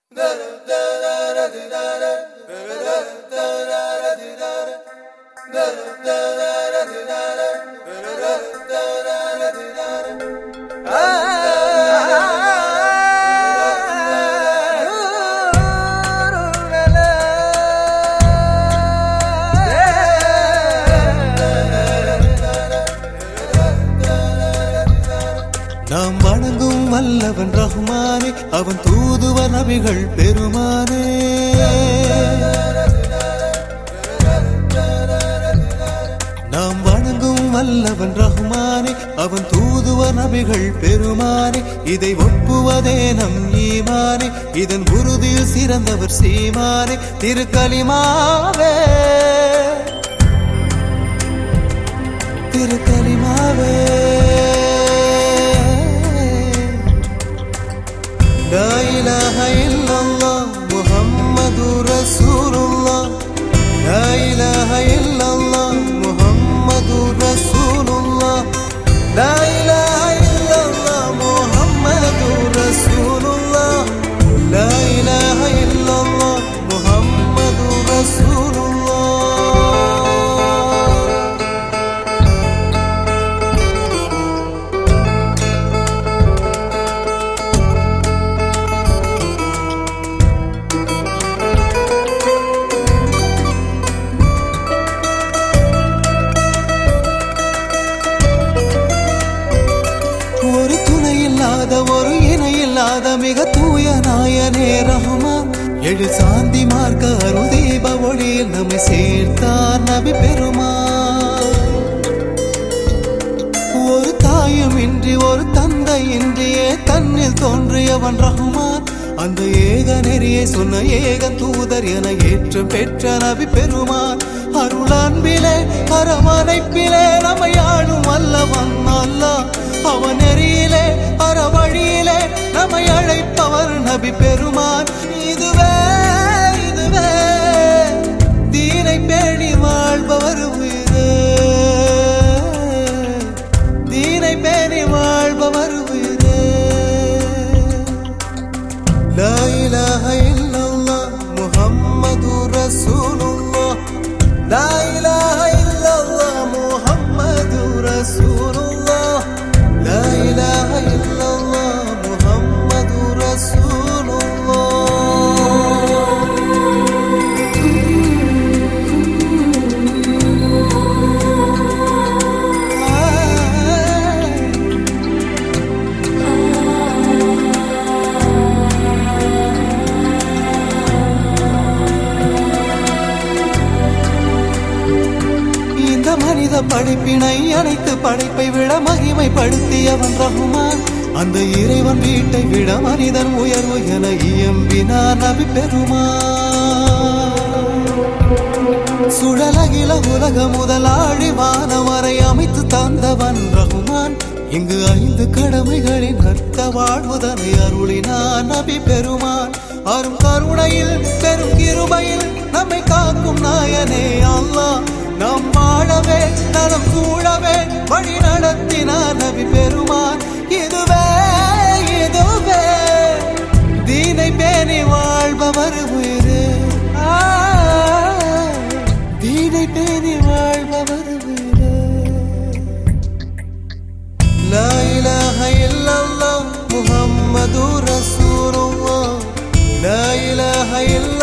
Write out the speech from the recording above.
நாம் வணங்கும் வல்லவன் ரஹ்மானே அவன் தூதுவ நபிகள் பெருமானே நாம் வணங்கும் வல்லவன் ரஹ்மானே அவன் தூதுவ நபிகள் பெருமானே இதை ஒப்புவதே நம் ஈமானே இதன் உறுதியில் சிறந்தவர் சீமானே திருக்கலிமாவே திருக்கலிமாவே لا إله إلا الله محمد رسول الله لا إله إلا الله محمد رسول الله لا إله إلا الله محمد رسول الله لا إله إلا الله محمد رسول الله ஒரு துணை இல்லாத ஒரு இணை இல்லாத மிக தூய நாயனே ரஹ்மான் எழு சாந்தி மார்க்க அருள் தீப ஒளியில் நம்மை சேர்த்தார் நபி பெருமான் ஒரு தாயும் இன்றி ஒரு தந்தை இன்றியே தன்னில் தோன்றியவன் ரஹ்மான் அந்த ஏக நெறியை சொன்ன ஏகன் தூதர் என ஏற்றம் பெற்ற நபி பெருமான் அருள் அன்பிலே அரவணைப்பிலே நம்மை ஆளும் அல்லவன் அல்லாஹ் அவன் நெறியிலே அறவழியிலே நம்மை அழைப்பவர் நபி பெருமான் இதுவே இதுவே தீனை பேணி வாழ்பவர் உயிரே தீனை பேணி வாழ்பவர் உயிரே لا إله إلا الله محمد رسول الله لا إله إلا الله محمد رسول الله لا إله إلا الله محمد رسول الله இந்த மனித படைப்பினை அனைத்து படைப்பை விட மகிமைப்படுத்தியவன் ரகுமான் அந்த இறைவன் வீட்டை விட மனிதன் உயர்வு என இயம்பினார் நபி பெருமான் சுழலகில உலக முதலாழி வானவரை அமைத்து தந்தவன் ரகுமான் இங்கு ஐந்து கடமைகளின் அர்த்த வாழ்வுதனை அருளினான் நபி பெருமான் அரும் கருணையில் பெரும் கிருபையில் நம்மை காக்கும் நாயனே அல்லாஹ் நாம் வாழவே நலம் சூழவே வழி நடத்தினார் நபி பெருமான் இதுவே இதுவே தீனை பேணி வாழ்பவர் உயிரே ஆ, தீனை பேணி வாழ்பவர் உயிரே لا إله إلا الله محمد رسول الله لا إله إلا